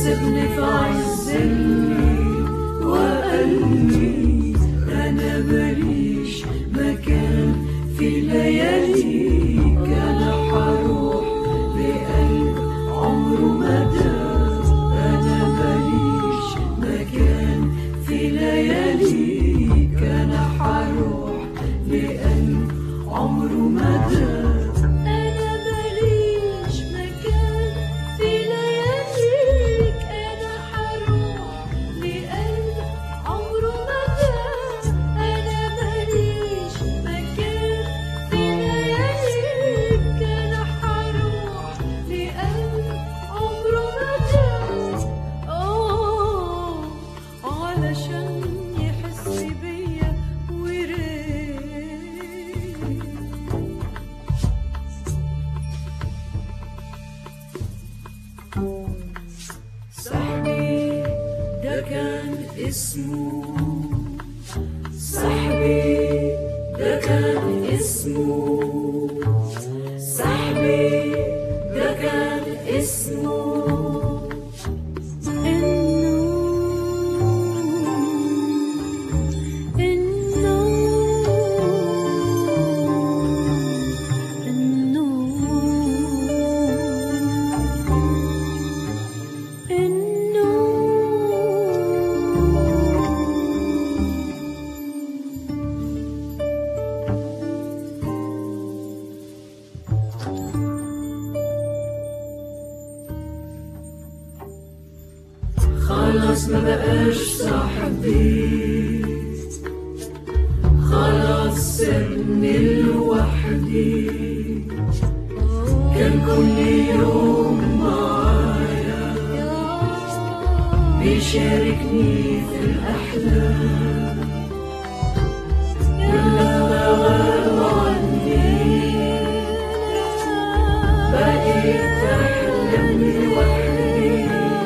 فسيبني في عز الليل وقلبي أنا ماليش مكان في لياليك أنا حروح بقلب عمره ما دام أنا ماليش مكان في لياليك أنا حروح بقلب عمره ما دام أنا ماليش مكان في لياليك أنا حروح لقلب عمره ما دام أنا ماليش مكان في لياليك أنا حروح لقلب عمره ما دام آه علشان يحس بيا وريت صاحبي ده كان اسمه صاحبي ده كان اسمه صاحبي ده كان اسمه خلاص ما بقاش صاحبي خلاص سيبني لوحدي كان كل يوم معايا بيشاركني في الأحلام ولما غاب عني بقيت أحلم لوحدي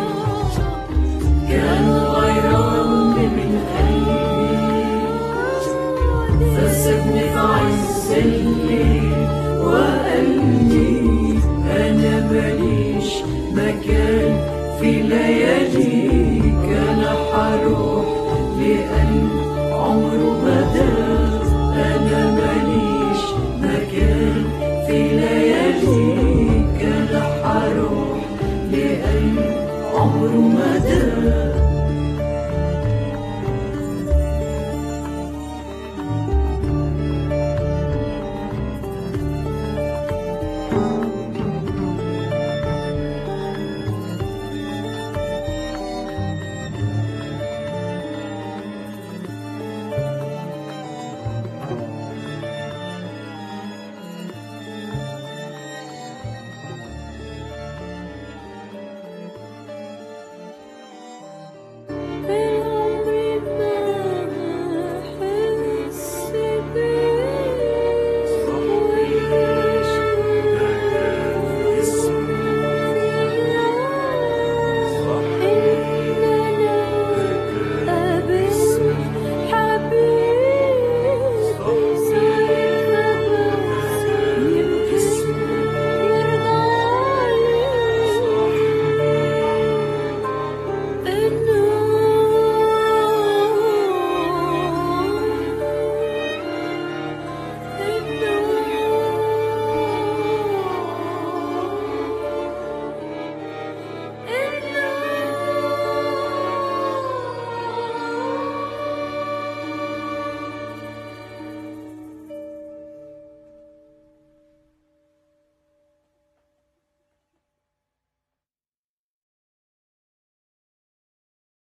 كان غيران من قلبي فسيبني في عز الليل وقلبي أنا ماليش مكان في لياليك أنا حروح لقلبي